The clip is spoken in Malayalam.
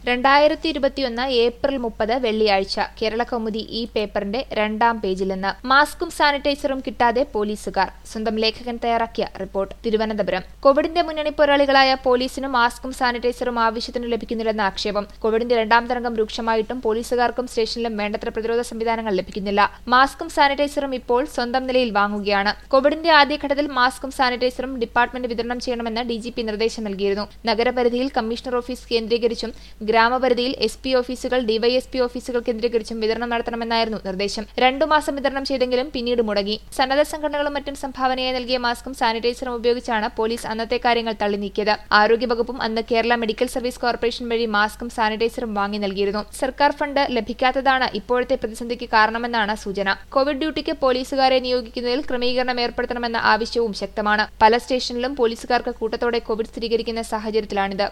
രണ്ടായിരത്തി ഇരുപത്തിയൊന്ന് ഏപ്രിൽ മുപ്പത് വെള്ളിയാഴ്ച കേരള കൗമുദി ഈ പേപ്പറിന്റെ രണ്ടാം പേജിൽ നിന്ന് മാസ്കും സാനിറ്റൈസറും കിട്ടാതെ പോലീസുകാർ സ്വന്തം ലേഖകൻ തയ്യാറാക്കിയ റിപ്പോർട്ട് തിരുവനന്തപുരം കോവിഡിന്റെ മുന്നണി പോരാളികളായ പോലീസിനും മാസ്കും സാനിറ്റൈസറും ആവശ്യത്തിന് ലഭിക്കുന്നില്ലെന്ന ആക്ഷേപം കോവിഡിന്റെ രണ്ടാം തരംഗം രൂക്ഷമായിട്ടും പോലീസുകാർക്കും സ്റ്റേഷനിലും വേണ്ടത്ര പ്രതിരോധ സംവിധാനങ്ങൾ ലഭിക്കുന്നില്ല മാസ്കും സാനിറ്റൈസറും ഇപ്പോൾ സ്വന്തം നിലയിൽ വാങ്ങുകയാണ് കോവിഡിന്റെ ആദ്യഘട്ടത്തിൽ മാസ്കും സാനിറ്റൈസറും ഡിപ്പാർട്ട്മെന്റ് വിതരണം ചെയ്യണമെന്ന് ഡി ജി പി നിർദ്ദേശം നൽകിയിരുന്നു നഗരപരിധിയിൽ കമ്മീഷണർ ഓഫീസ് കേന്ദ്രീകരിച്ചും ഗ്രാമപരിധിയിൽ എസ് പി ഓഫീസുകൾ ഡിവൈഎസ്പി ഓഫീസുകൾ കേന്ദ്രീകരിച്ചും വിതരണം നടത്തണമെന്നായിരുന്നു നിർദ്ദേശം രണ്ടു മാസം വിതരണം ചെയ്തെങ്കിലും പിന്നീട് മുടങ്ങി സന്നദ്ധ സംഘടനകളും മറ്റും സംഭാവനയായി നൽകിയ മാസ്കും സാനിറ്റൈസറും ഉപയോഗിച്ചാണ് പോലീസ് അന്നത്തെ കാര്യങ്ങൾ തള്ളി നീക്കിയത് ആരോഗ്യവകുപ്പും അന്ന് കേരള മെഡിക്കൽ സർവീസ് കോർപ്പറേഷൻ വഴി മാസ്കും സാനിറ്റൈസറും വാങ്ങി നൽകിയിരുന്നു സർക്കാർ ഫണ്ട് ലഭിക്കാത്തതാണ് ഇപ്പോഴത്തെ പ്രതിസന്ധിക്ക് കാരണമെന്നാണ് സൂചന കോവിഡ് ഡ്യൂട്ടിക്ക് പോലീസുകാരെ നിയോഗിക്കുന്നതിൽ ക്രമീകരണം ഏർപ്പെടുത്തണമെന്ന ആവശ്യവും ശക്തമാണ് പല സ്റ്റേഷനിലും പോലീസുകാർക്ക് കൂട്ടത്തോടെ കോവിഡ് സ്ഥിരീകരിക്കുന്ന സാഹചര്യത്തിലാണിത്